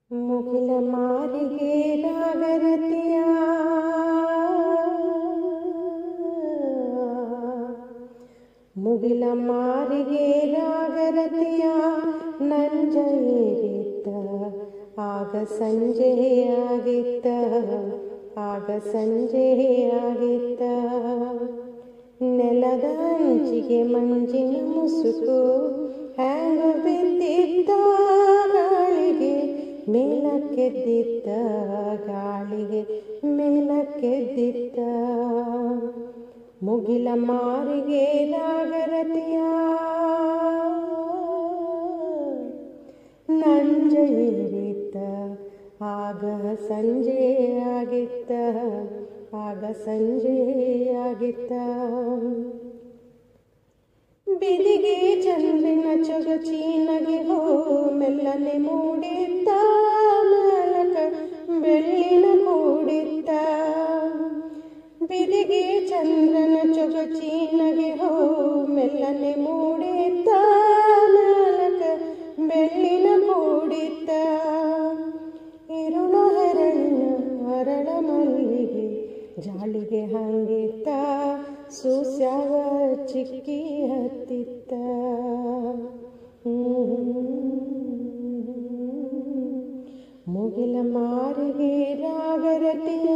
ಮುಗಿಲ ಮಾರಿಗೆ ರಾಗರತಿಯ ಮುಗಿಲ ಮಾರಿಗೆ ರಾಗರತಿಯ ನಂಜ ಏರಿತ್ತ ಆಗ ಸಂಜೆಯಾಗಿತ್ತ ಆಗ ಸಂಜೆಯಾಗಿತ್ತ ನೆಲದ ಅಂಚಿಗೆ ಮಂಜಿನ ಮುಸುಕು ಹ್ಯಾಂಗ ಬಿದ್ದಿದ್ದ ಗಾಳಿಗೆ ಮೇಲಕ್ಕೆದ್ದಿದ್ದ ಗಾಳಿಗೆ ಮೇಲಕ್ಕೆದ್ದಿದ್ದ ಮುಗಿಲ ಮಾರಿಗೆ ನಾಗರತಿಯ ನಂಜ ಏರಿತ್ತ ಆಗ ಸಂಜೆ ಆಗಿತ್ತ ಆಗ ಸಂಜೆ ಆಗಿತ್ತ ಬಿದಿಗೆ ಚಂದ್ರನ ಚೊಗಚಿ ನಗೆ ಹೋ ಮೆಲ್ಲನೆ ಮೂಡಿದ್ದ ನಾಲಕ ಬೆಳ್ಳಿನ ಮೂಡಿದ್ದ ಬಿದಿಗೆ ಚಂದ್ರನ ಚೊಗಚಿ ನಗೆ ಹೋ ಮೆಲ್ಲನೆ ಮೂಡಿದ್ದ ನಾಲಕ ಬೆಳ್ಳಿನ ಮೂಡಿದ್ದ ಇರುಳ ಹರಳಿನ ಹರಳ ಮಲ್ಲಿಗೆ ಜಾಲಿಗೆ ಹಂಗಿತ್ತ ಸೂಸ್ಯಾವ ಚಿಕ್ಕಿ ಹತ್ತಿತ್ತ ಮುಗಿಲ ಮಾರಿಗೆ ರಾಗರತಿಯ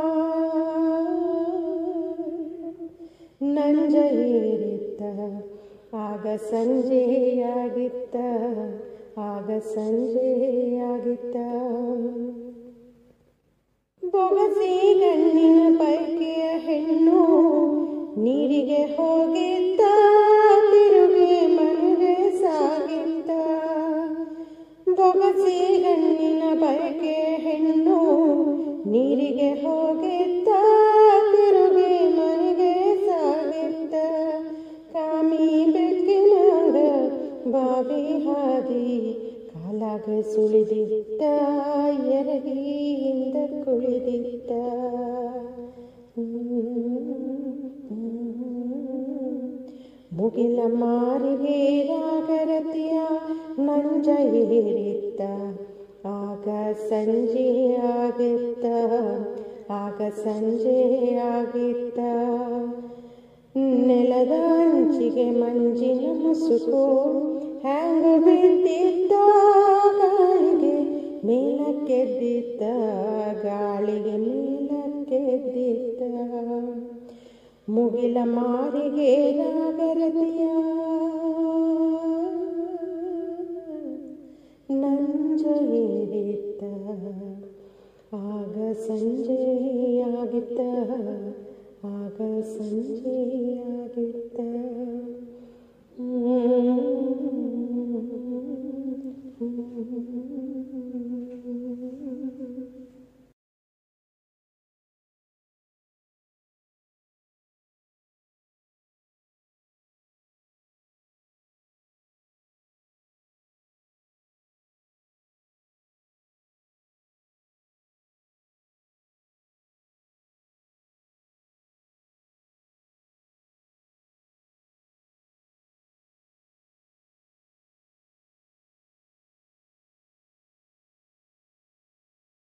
ನಂಜ ಏರಿತ್ತ ಆಗ ಸಂಜೆಯಾಗಿತ್ತ ಆಗ ಸಂಜೆಯಾಗಿತ್ತ ಬೊಗಸಿ ಗಣ್ಣಿನ ಪೈಕಿಯ ಹೆಣ್ಣು ನೀರಿಗೆ ಹೋಗಿದ್ದ ತಿರುಗಿ ಮನೆಗೆ ಸಾಗಿದ್ದ ಬೊಗಸಿ ಗಣ್ಣಿನ ಪೈಕಿಯ ಹೆಣ್ಣು ನೀರಿಗೆ ಹೋಗಿದ್ದ ತಿರುಗಿ ಮನೆಗೆ ಸಾಗಿದ್ದ ಕಾಮಿ ಬೆಕ್ಕಿನಾಗ ಬಾವಿ ಹಾದಿ ಕಾಲಾಗ ಸುಳಿದಿದ್ದ ಎರಗಿಯಿಂದ ಕುಳಿದಿದ್ದ ಮುಗಿಲ ಮಾರಿಗೆ ರಾಗರತಿಯ ನಂಜ ಏರಿತ್ತ ಆಗ ಸಂಜೆ ಆಗಿತ್ತ ಆಗ ಸಂಜೆ ಆಗಿತ್ತ ನೆಲದ ಅಂಚಿಗೆ ಮಂಜಿನ ಮುಸುಕು ಹ್ಯಾಂಗ ಬಿದ್ದಿದ್ದ ಗಾಳಿಗೆ ಮೇಲಕ್ಕೆದ್ದಿದ್ದ ಗಾಳಿಗೆ ಮೇಲಕ್ಕೆದ್ದಿದ್ದ ಮುಗಿಲ ಮಾರಿಗೆ ನಾಗರತಿಯ ನಂಜ ಏರಿತ್ತ ಆಗ ಸಂಜೆಯಾಗಿತ್ತ ಆಗ ಸಂಜೆಯಾಗಿತ್ತ